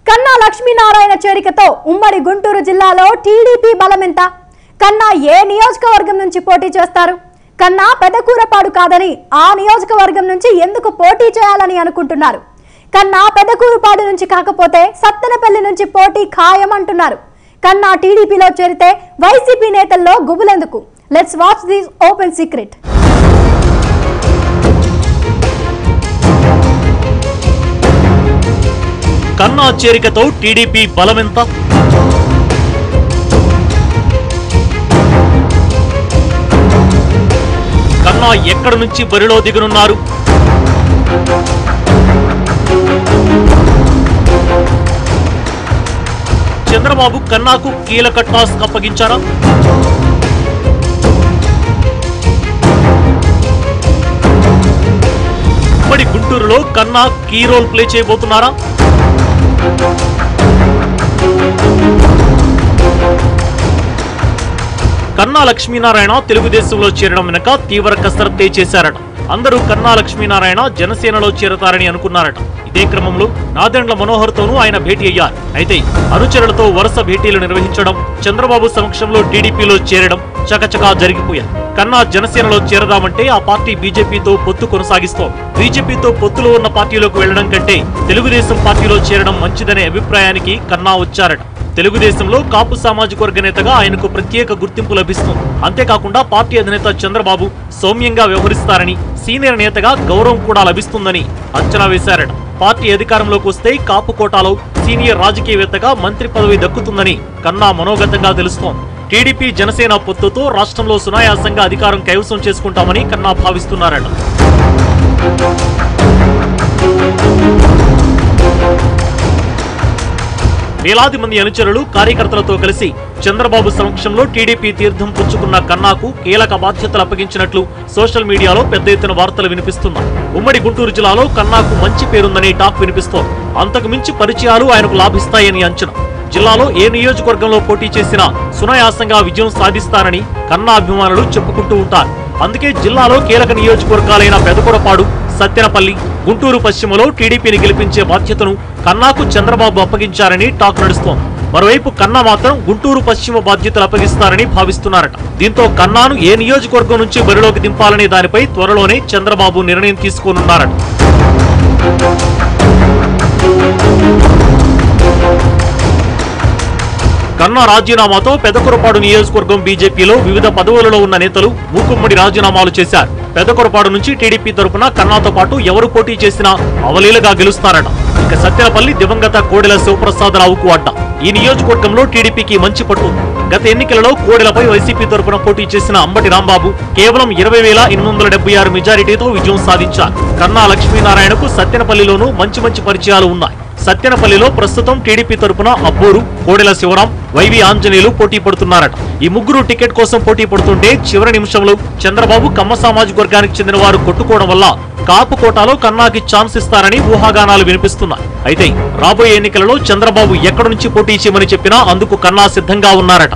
కన్నా లక్ష్మీనారాయణ చేరికతో ఉమ్మడి గుంటూరు జిల్లాలో టీడీపీ బలమెంత కన్నా ఏ నియోజకవర్గం నుంచి పోటీ చేస్తారు కన్నా పెదకూరపాడు కాదని ఆ నియోజకవర్గం నుంచి ఎందుకు పోటీ చేయాలని అనుకుంటున్నారు కన్నా పెదకూరుపాడు నుంచి కాకపోతే సత్తెనపల్లి నుంచి పోటీ ఖాయం అంటున్నారు కన్నా టీడీపీలో చేరితే వైసీపీ నేతల్లో గుబులెందుకు let's watch this open secret Kanna చేరికతో టీడీపీ బలమెంత కన్నా ఎక్కడి నుంచి బరిలో దిగనున్నారు చంద్రబాబు కన్నాకు కీలక టాస్క్ అప్పగించారా ఉమ్మడి గుంటూరులో కన్నా కీ రోల్ ప్లే చేయబోతున్నారా కన్నా లక్ష్మీనారాయణ తెలుగుదేశంలో చేరడం వెనుక తీవ్ర కసరత్తే చేశారట అందరూ కన్నా లక్ష్మీనారాయణ జనసేనలో చేరతారని అనుకున్నారట ఇదే క్రమంలో నాదెండ్ల మనోహర్తోనూ ఆయన భేటీ అయ్యారు అయితే అనుచరులతో వరుస భేటీలు నిర్వహించడం చంద్రబాబు సమక్షంలో టీడీపీలో చేరడం చకచకా జరిగిపోయాయి కన్నా జనసేనలో చేరదామంటే ఆ పార్టీ బీజేపీతో పొత్తు కొనసాగిస్తోంది బీజేపీతో పొత్తులో ఉన్న పార్టీలోకి వెళ్లడం కంటే తెలుగుదేశం పార్టీలో చేరడం మంచిదనే అభిప్రాయానికి కన్నా వచ్చారట తెలుగుదేశంలో కాపు సామాజిక వర్గ నేతగా ఆయనకు ప్రత్యేక గుర్తింపు లభిస్తుంది అంతేకాకుండా పార్టీ అధినేత చంద్రబాబు సౌమ్యంగా వ్యవహరిస్తారని సీనియర్ నేతగా గౌరవం కూడా లభిస్తుందని అంచనా వేశారట పార్టీ అధికారంలోకి వస్తే కాపు కోటాలో సీనియర్ రాజకీయవేత్తగా మంత్రి పదవి దక్కుతుందని కన్నా మనోగతంగా తెలుస్తోంది టీడీపీ జనసేన పొత్తుతో రాష్ట్రంలో సునాయాసంగా అధికారం కైవసం చేసుకుంటామని కన్నా భావిస్తున్నారట వేలాది మంది అనుచరులు కార్యకర్తలతో కలిసి చంద్రబాబు సమక్షంలో టీడీపీ తీర్థం పుచ్చుకున్న కన్నాకు కీలక బాధ్యతలు అప్పగించినట్లు సోషల్ మీడియాలో పెద్ద ఎత్తున వార్తలు వినిపిస్తున్నాయి ఉమ్మడి గుంటూరు జిల్లాలో కన్నాకు మంచి పేరుందని టాక్ వినిపిస్తోంది అంతకు మించి పరిచయాలు ఆయనకు లాభిస్తాయని అంచనా జిల్లాలో ఏ నియోజకవర్గంలో పోటీ చేసినా సునాయాసంగా విజయం సాధిస్తారని కన్నా అభిమానులు చెప్పుకుంటూ ఉంటారు అందుకే జిల్లాలో కీలక నియోజకవర్గాలైన పెదకొరపాడు సత్తెనపల్లి గుంటూరు పశ్చిమలో టీడీపీని గెలిపించే బాధ్యతను కన్నాకు చంద్రబాబు అప్పగించారని టాక్ నడుస్తోంది మరోవైపు కన్నా మాత్రం గుంటూరు పశ్చిమ బాధ్యతలు అప్పగిస్తారని భావిస్తున్నారట దీంతో కన్నాను ఏ నియోజకవర్గం నుంచి బరిలోకి దింపాలనే దానిపై త్వరలోనే చంద్రబాబు నిర్ణయం తీసుకోనున్నారట కన్నా రాజీనామాతో పెదకొరపాడు నియోజకవర్గం బీజేపీలో వివిధ పదవులలో ఉన్న నేతలు మూకుమ్మడి రాజీనామాలు చేశారు పెదకొరపాడు నుంచి టీడీపీ తరపున కన్నాతో పాటు ఎవరు పోటీ చేసినా అవలీలగా గెలుస్తారట ఇక సత్యనపల్లి దివంగత కోడెల శివప్రసాదరావుకు అడ్డ ఈ నియోజకవర్గంలో టీడీపీకి మంచి పట్టు ఉంది. గత ఎన్నికలలో కోడెలపై వైసీపీ తరపున పోటీ చేసిన అంబటి రాంబాబు కేవలం ఇరవై వేల ఎనిమిది వందల డెబ్బై ఆరు మెజారిటీతో విజయం సాధించారు కన్నా లక్ష్మీనారాయణకు సత్యనపల్లిలోనూ మంచి మంచి పరిచయాలు ఉన్నాయి సత్యనపల్లిలో ప్రస్తుతం టీడీపీ తరపున అబ్బూరు కోడెల శివరాం వైవి ఆంజనేయులు పోటీ పడుతున్నారట ఈ ముగ్గురు టికెట్ కోసం పోటీ పడుతుంటే చివరి నిమిషంలో చంద్రబాబు కమ్మ సామాజిక వర్గానికి చెందిన వారు కొట్టుకోవడం వల్ల కాపు కోటాలో కన్నాకి ఛాన్స్ ఇస్తారని ఊహాగానాలు వినిపిస్తున్నాయి అయితే రాబోయే ఎన్నికలలో చంద్రబాబు ఎక్కడి నుంచి పోటీ చేయమని చెప్పినా అందుకు కన్నా సిద్ధంగా ఉన్నారట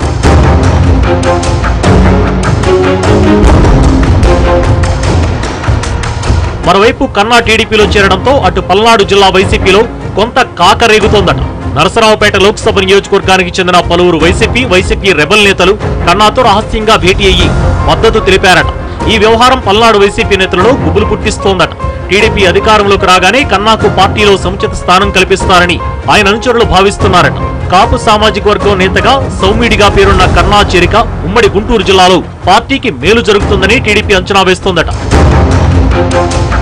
మరోవైపు కన్నా టీడీపీలో చేరడంతో అటు పల్నాడు జిల్లా వైసీపీలో కొంత కాకరేగుతోందట నరసరావుపేట లోక్సభ నియోజకవర్గానికి చెందిన పలువురు వైసీపీ వైసీపీ రెబల్ నేతలు కన్నాతో రహస్యంగా భేటీ అయ్యి మద్దతు తెలిపారట ఈ వ్యవహారం పల్నాడు వైసీపీ నేతలలో గుబులు పుట్టిస్తోందట టీడీపీ అధికారంలోకి రాగానే కన్నాకు పార్టీలో సముచిత స్థానం కల్పిస్తారని ఆయన అనుచరులు భావిస్తున్నారట కాపు సామాజిక వర్గం నేతగా సౌమ్యుడిగా పేరున్న కన్నా చేరిక ఉమ్మడి గుంటూరు జిల్లాలో పార్టీకి మేలు జరుగుతుందని టీడీపీ అంచనా వేస్తోందట